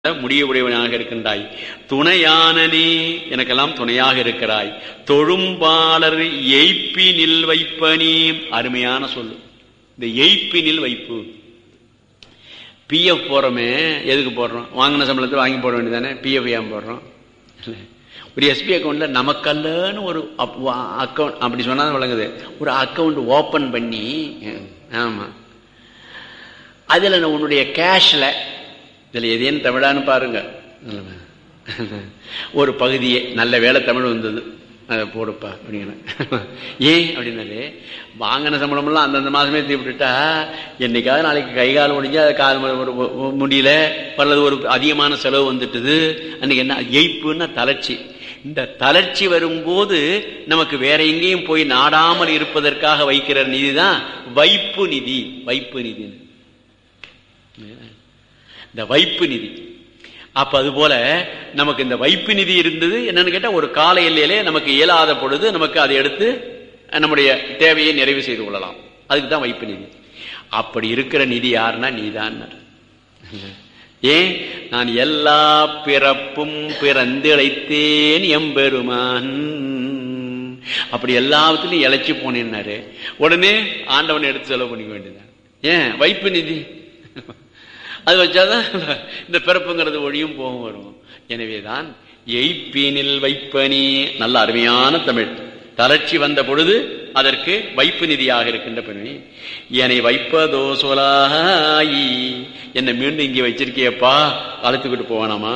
முடிய உடையவனாக இருக்கின்றாய் துணையானனே எனக்கெல்லாம் துணையாக இருக்கிறாய் தொழும்பாளர் எய்ப்பினில் வைப்பனே அருமையான சொல்லு இந்த எய்ப்பினில் வைப்பு பிஎஃப் போறோமே எதுக்கு போடுறோம் வாங்கின சம்பளத்தை வாங்கி போட வேண்டியதானே பிஎஃப் ஏன் போடுறோம் ஒரு எஸ்பி அக்கௌண்ட்ல நமக்கல்லன்னு ஒரு அக்கௌண்ட் அப்படி சொன்னா வழங்குது ஒரு அக்கௌண்ட் ஓபன் பண்ணி ஆமா அதுல உன்னுடைய கேஷ்ல இதுல எதையும் தமிழான்னு பாருங்க ஒரு பகுதியே நல்ல வேலை தமிழ் வந்தது அதை போடுப்பா அப்படிங்கிற ஏன் அப்படின்னாரு வாங்கின சம்பளமெல்லாம் அந்தந்த மாதமே தீவிட்டுட்டா என்னைக்காவது நாளைக்கு கை கால் முடிஞ்சு அது கால் முடியல அல்லது ஒரு அதிகமான செலவு வந்துட்டுது அன்னைக்கு என்ன எய்ப்புன்னா தளர்ச்சி இந்த தளர்ச்சி வரும்போது நமக்கு வேற எங்கேயும் போய் நாடாமல் இருப்பதற்காக வைக்கிற நிதி தான் வைப்பு நிதி வைப்பு நிதி இந்த வைப்பு நிதி அப்ப அது போல நமக்கு இந்த வைப்பு நிதி இருந்தது என்னன்னு கேட்டா ஒரு கால எல்லையிலே நமக்கு இயலாத பொழுது நமக்கு அதை எடுத்து நம்முடைய தேவையை நிறைவு செய்து கொள்ளலாம் அதுக்கு தான் வைப்பு நிதி அப்படி இருக்கிற நிதி யாருன்னா நீதான் ஏன் நான் எல்லா பிறப்பும் பிறந்து இழைத்தேன் எம்பெருமான் அப்படி எல்லாத்துலயும் இழைச்சி போனேன்னாரு உடனே ஆண்டவனை எடுத்து செலவு பண்ணிக்க வேண்டியதான் ஏன் வைப்பு நிதி அது வச்சாதான் இந்த பிறப்புங்கிறது ஒழியும் போகும் வரும் எனவேதான் எய்ப்பீனில் வைப்பனி நல்ல அருமையான தமிழ் தளர்ச்சி வந்த பொழுது அதற்கு வைப்பு நிதியாக இருக்கின்ற பெருமை என்னை வைப்பதோ சொலாயி என்னை மீண்டும் இங்கே வச்சிருக்கியப்பா அழைத்துக்கிட்டு போவானாமா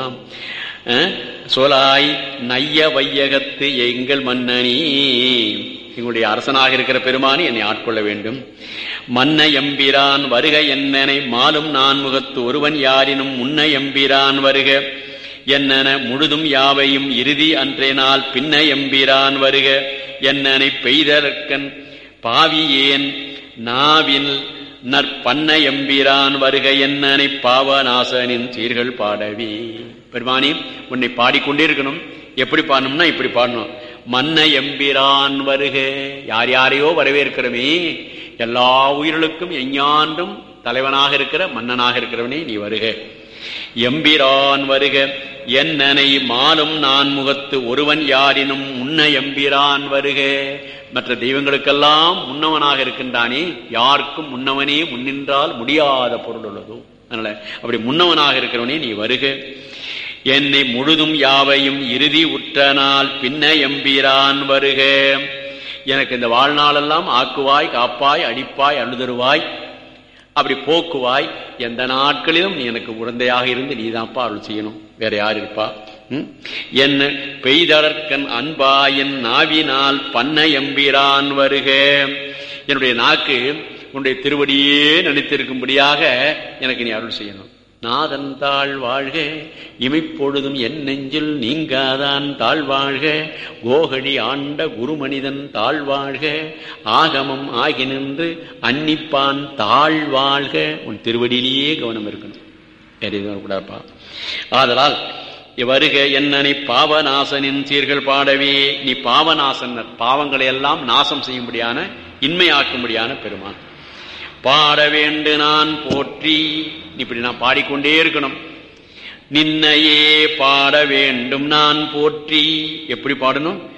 சோலாய் நைய வையகத்து எங்கள் மன்னனி எங்களுடைய அரசனாக இருக்கிற பெருமானி என்னை ஆட்கொள்ள வேண்டும் மன்ன எம்பிரான் வருக என்னனை மாலும் நான் முகத்து ஒருவன் யாரினும் முன்ன எம்பிரான் வருக என்னென முழுதும் யாவையும் இறுதி அன்றே நாள் பின்ன எம்பிரான் வருக என்னனை பெய்தற்கன் பாவியேன் நாவில் நற்பண்ண எம்பிரான் வருக என்னனை பாவநாசனின் சீர்கள் பாடவி பெருமானி உன்னை பாடிக்கொண்டே இருக்கணும் எப்படி பாடணும்னா இப்படி பாடணும் மன்ன எம்பிரான் வருக யார் யாரையோ வரவேற்கிறமே எல்லா உயிர்களுக்கும் எஞ்ஞாண்டும் தலைவனாக இருக்கிற மன்னனாக இருக்கிறவனே நீ வருக எம்பிரான் வருக என்னனை மாலும் நான் முகத்து ஒருவன் யாரினும் முன்ன எம்பிரான் வருக மற்ற தெய்வங்களுக்கெல்லாம் முன்னவனாக இருக்கின்றானே யாருக்கும் முன்னவனே முன்னின்றால் முடியாத பொருள் உள்ளதோ அதனால அப்படி முன்னவனாக இருக்கிறவனே நீ வருக என்னை முழுதும் யாவையும் இறுதி உற்றனால் பின்ன எம்பிரான் வருக எனக்கு இந்த வாழ்நாளெல்லாம் ஆக்குவாய் காப்பாய் அடிப்பாய் அழுதருவாய் அப்படி போக்குவாய் எந்த நாட்களிலும் நீ எனக்கு உடந்தையாக இருந்து நீதான்ப்பா அருள் செய்யணும் வேற யார் இருப்பா என்ன பெய்தளர்கன் அன்பாயின் நாவினால் பண்ண எம்பிரான் வருக என்னுடைய நாக்கு உன்னுடைய திருவடியே நினைத்திருக்கும்படியாக எனக்கு நீ அருள் செய்யணும் நாதன் தாழ் வாழ்க இமைப்பொழுதும் என் நெஞ்சில் நீங்காதான் தாழ்வாழ்க கோகடி ஆண்ட குருமனிதன் தாழ்வாழ்க ஆகமம் ஆகி நின்று அன்னிப்பான் தாழ்வாழ்க உன் திருவடியிலேயே கவனம் இருக்கணும் வேற எதுவும் கூடாப்பா ஆதலால் வருக என்னனை பாவநாசனின் சீர்கள் பாடவே நீ பாவநாசனர் பாவங்களை எல்லாம் நாசம் செய்யும்படியான இன்மையாக்கும்படியான பெருமான் பாட வேண்டு நான் போற்றி இப்படி நான் பாடிக்கொண்டே இருக்கணும் நின்னையே பாட வேண்டும் நான் போற்றி எப்படி பாடணும்